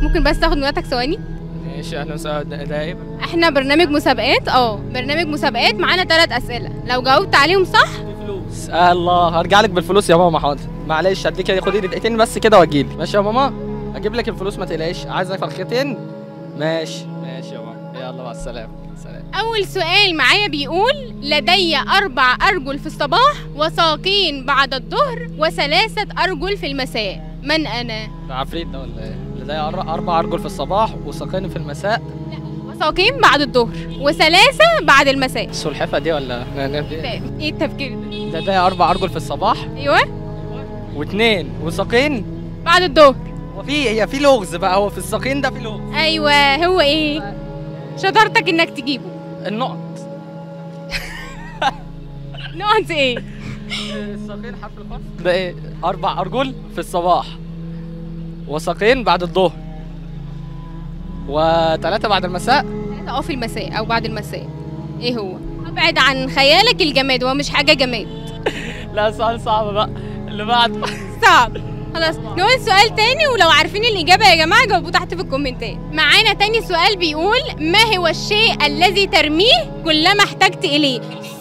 ممكن بس تاخد نوتك ثواني ماشي اهلا وسهلا ده ده ايه احنا برنامج مسابقات اه برنامج مسابقات معانا ثلاث اسئله لو جاوبت عليهم صح فلوس آه الله هرجع لك بالفلوس يا ماما حاضر معلش هديك خدي دقيقتين بس كده واجيلي ماشي يا ماما اجيب لك الفلوس ما تقلقيش عايزه فرختين ماشي ماشي يا ماما يلا مع السلامه سلام اول سؤال معايا بيقول لدي اربع ارجل في الصباح وساقين بعد الظهر وثلاثه ارجل في المساء من انا ده عفريت ده ولا ايه لدي أر- اربع ارجل في الصباح وساقين في المساء وساقين بعد الظهر وثلاثه بعد المساء السلحفه دي ولا لا، لا، دي- ايه التفكير ده لدي اربع ارجل في الصباح ايوه واثنين وساقين بعد الظهر وفي هي في لغز بقى هو في الساقين ده في لغز ايوه هو ايه شطارتك انك تجيبه النقط نقط ايه الساقين حرف الخاص ده ايه اربع ارجل في الصباح وساقين بعد الظهر وثلاثة بعد المساء ثلاثة اه في المساء او بعد المساء ايه هو ابعد عن خيالك الجماد هو مش حاجه جماد لا سؤال صعب بقى اللي بعد صعب خلاص نقول سؤال تاني ولو عارفين الإجابة يا جماعة جاوبوه تحت في الكومنتات معانا تاني سؤال بيقول ما هو الشيء الذي ترميه كلما احتجت إليه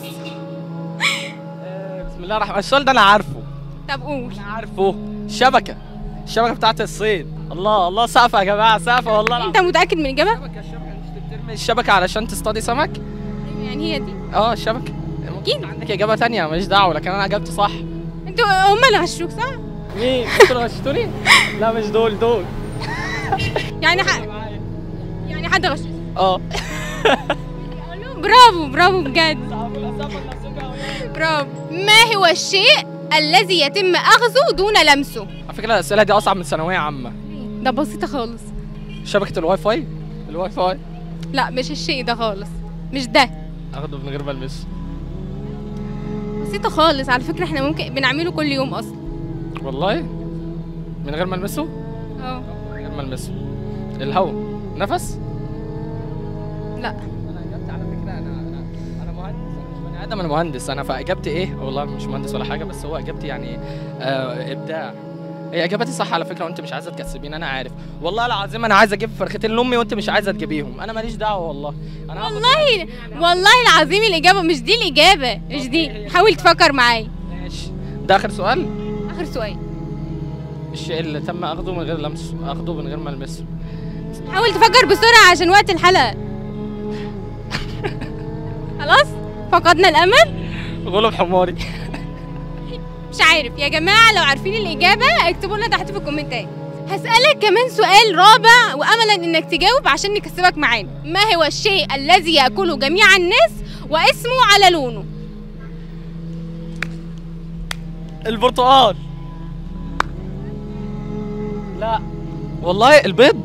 بسم الله الرحمن السؤال ده انا عارفه طب قول انا عارفه الشبكة الشبكة بتاعت الصيد الله الله سقفة يا جماعة سقفة والله أنت متأكد من الإجابة؟ الشبكة الشبكة مش بترمي الشبكة علشان تصطادي سمك يعني هي دي اه الشبكة أكيد. عندك إجابة تانية ماليش دعوة لكن أنا إجابتي صح أنتوا هما اللي غشوك صح؟ مين؟ انتوا اللي غشتوني؟ لا مش دول دول يعني ح... يعني حد غشوك اه أقول لهم برافو برافو بجد برافو ما هو الشيء الذي يتم أخذه دون لمسه؟ على فكرة الأسئلة دي أصعب من ثانوية عامة ده بسيطة خالص شبكة الواي فاي الواي فاي لا مش الشيء ده خالص مش ده اخده من غير ما المسه بسيطة خالص على فكرة احنا ممكن بنعمله كل يوم أصلا والله من غير ما المسه اه من غير ما المسه الهواء نفس لا انا اجابتي على فكره انا انا انا مهندس انا مش بني ادم انا مهندس انا فاجابتي ايه والله مش مهندس ولا حاجه بس هو اجابتي يعني آه ابداع هي اجابتي صح على فكره وانت مش عايزه تكسبيني انا عارف والله العظيم انا عايز اجيب فرختين لامي وانت مش عايزه تجيبيهم انا ماليش دعوه والله انا هاخد- والله والله العظيم الإجابة مش دي الإجابة مش دي حاول تفكر معايا ماشي ده اخر سؤال آخر سؤال الشيء اللي تم اخده من غير لمسه اخده من غير ما المسه حاول تفكر بسرعة عشان وقت الحلقة خلاص فقدنا الأمل غلب حماري مش عارف يا جماعة لو عارفين الإجابة اكتبوا لنا تحت في الكومنتات هسألك كمان سؤال رابع وأملا إنك تجاوب عشان نكسبك معانا ما هو الشيء الذي يأكله جميع الناس واسمه على لونه البرتقال لا والله البيض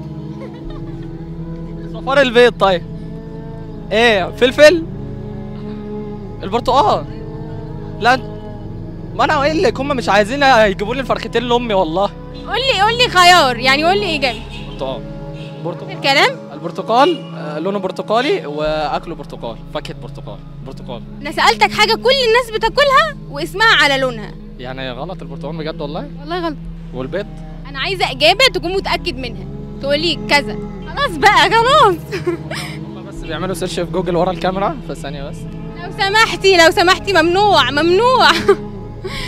صفار البيض طيب ايه فلفل البرتقال لا ما انا قايل لك هم مش عايزين يجيبوا لي الفرختين لامي والله قول لي قول لي خيار يعني قول لي إجابة برتقال برتقال الكلام البرتقال آه، لونه برتقالي واكله برتقال فاكهه برتقال برتقال أنا سألتك حاجة كل الناس بتاكلها واسمها على لونها يعني غلط البرتقال بجد والله والله غلط والبيض أنا عايزة إجابة تكون متأكد منها تقولي كذا خلاص بقى خلاص هم بس بيعملوا سيرش في جوجل ورا الكاميرا في ثانيه بس لو سمحتي لو سمحتي ممنوع ممنوع